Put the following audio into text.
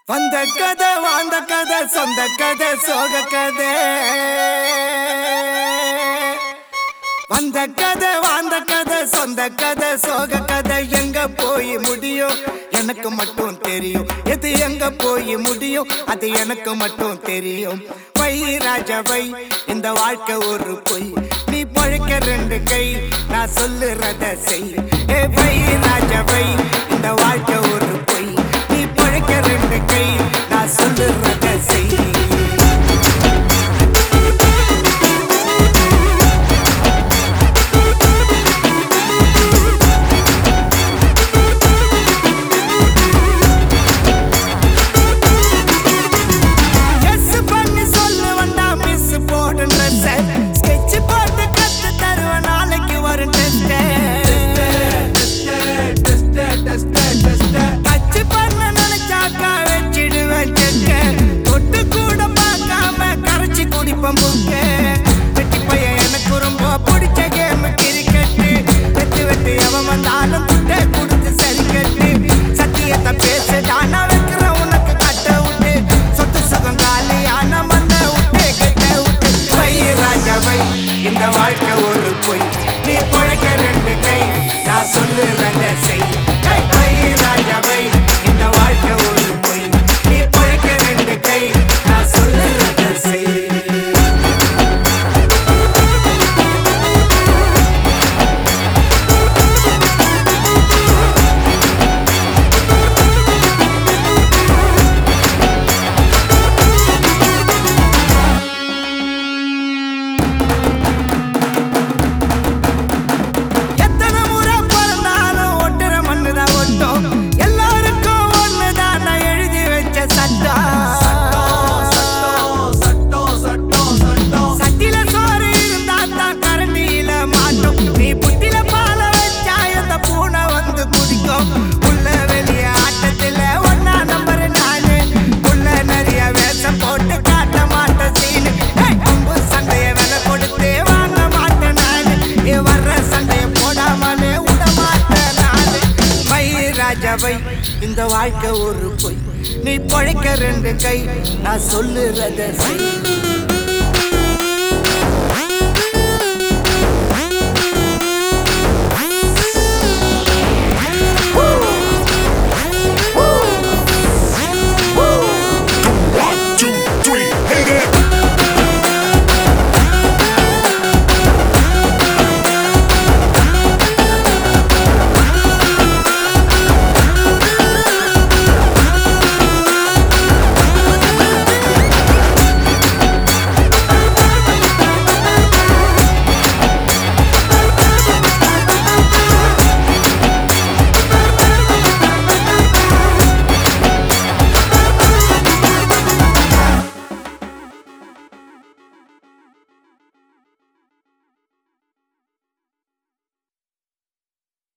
வந்த கதை வாழ்ந்த கதை சொந்த கதை சோக கதை வந்த கதை வாழ்ந்த கதை சொந்த கதை சோக கதை எங்க போய் முடியும் எனக்கு மட்டும் தெரியும் எது எங்க போய் முடியும் அது எனக்கு மட்டும் தெரியும் வை ராஜா வை இந்த வாழ்க்கை ஒரு பொய் நீ பழைக்க ரெண்டு கை நான் சொல்லுறத செய் ஏ வை ராஜா வை இந்த வாழ்க்கை ஒரு பொய் நீ பழைக்க ரெண்டு கை நான் சொல்லுறத செய் எஸ் பண்ணி சொல்லு வந்தா மிஸ் போடு ட்ரெஸ் ஸ்கெட்ச் போட்டு கத்து தருவேன் நாளைக்கு வரும் டெஸ்ட் டச் பண்ண நினைச்சாக்கா வச்சிடுவேன் செக்க தொட்டு கூட பார்க்காம கரைச்சி குடிப்பேன் புக்க வெட்டி பையன் எனக்கு ரொம்ப பிடிச்ச கேம் கிரிக்கெட்டு வெட்டு வெட்டு எவன் வந்தாலும் துட்டை கொடுத்து சரி கட்டு சத்தியத்தை பேசுடா நான் வைக்கிறேன் உனக்கு கட்ட விட்டு சொத்து சுகம் காலியான மண்ண விட்டு கட்ட விட்டு வை ராஜா வை இந்த வாழ்க்கை ஒரு பொய் நீ பழைக்க ரெண்டு கை நான் சொல்லுறத செய் கை வை ராஜா வை இந்த வாழ்க்கை ஒரு பொய் நீ பழைக்க ரெண்டு கை நான் சொல்லுறத செய் எத்தனை முறை பிறந்தாலும் ஒட்டுற மண்ணுதான் ஒட்டும் எல்லாருக்கும் ஒண்ணுதான் நான் எழுதி வச்ச சட்டம் சட்டில சோறு இருந்தா தான் கரண்டியில மாட்டும் நீ புட்டில பால வச்சா அந்த பூனை வந்து குதிக்கும் உள்ள வெளிய ஆட்டத்துல ஒன்னா நம்பர் நானு உள்ள நிறைய வேஷம் போட்டு காட்ட மாட்டேன் சீனு ஏய், அம்பு சண்டைய விலை கொடுத்து வாங்க மாட்டேன் நானு ஏ வர்ற சண்டைய போடாமலே விட மாட்டேன் நானு வை ராஜா வை இந்த வாழ்க்கை ஒரு பொய் நீ பழைக்க ரெண்டு கை நான் சொல்லுறத செய்